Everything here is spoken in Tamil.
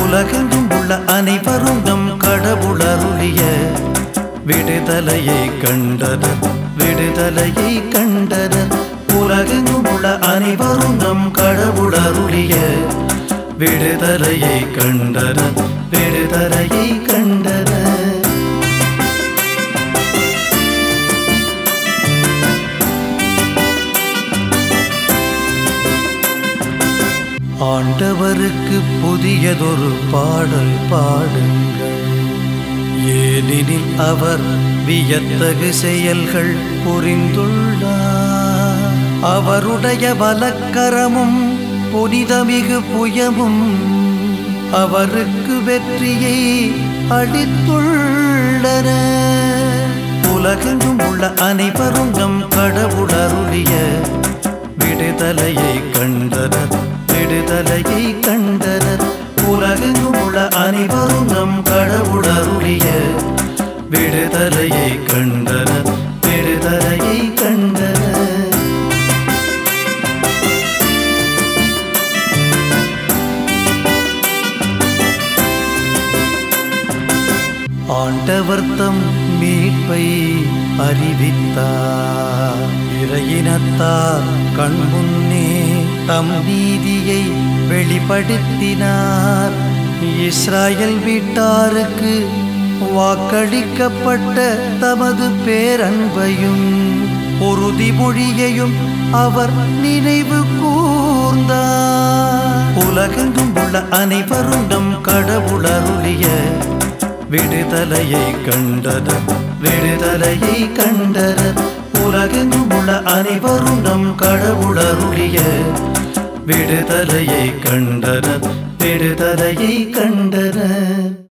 உலகெங்கும் உள்ள அனைவரும் நம் கடவுளருளிய விடுதலையை கண்டனர் விடுதலையை கண்டனர் உலகெங்கும் உள்ள அனைவரும் நம் கடவுளருளிய விடுதலையை கண்டனர் விடுதலையை கண்டனர் ஆண்டவருக்கு புதியதொரு பாடல் பாடுங்கள் ஏனெனில் அவர் வியத்தகு செயல்கள் புரிந்துள்ளார் அவருடைய வலக்கரமும் புனிதமிகு புயமும் அவருக்கு வெற்றியை அளித்துள்ளன உலகெங்கும் உள்ள அனைவரும் நம் கடவுளருளிய விடுதலையை கண்டனர் விடுதலையை கண்டனர் உலகெங்கும் உள்ள அனைவரும் நம் கடவுளருளிய விடுதலையை கண்டனர் விடுதலையை கண்டனர் ஆண்டவர் தம் மீட்பை அறிவித்தார் இறையினத்தார் கண்முன்னே தம் நீதியை வெளிப்படுத்தினார் இஸ்ராயல் வீட்டாருக்கு வாக்களிக்கப்பட்ட தமது பேரன்பையும் உறுதிமொழியையும் அவர் நினைவு கூர்ந்தார் உலகெங்கும் உள்ள அனைவரும் நம் கடவுளருளிய விடுதலையை கண்டனர் விடுதலையை கண்டனர் உலகெங்கும் உள்ள அனைவரும் நம் கடவுளருளிய விடுதலையை கண்டனர் விடுதலையை கண்டனர்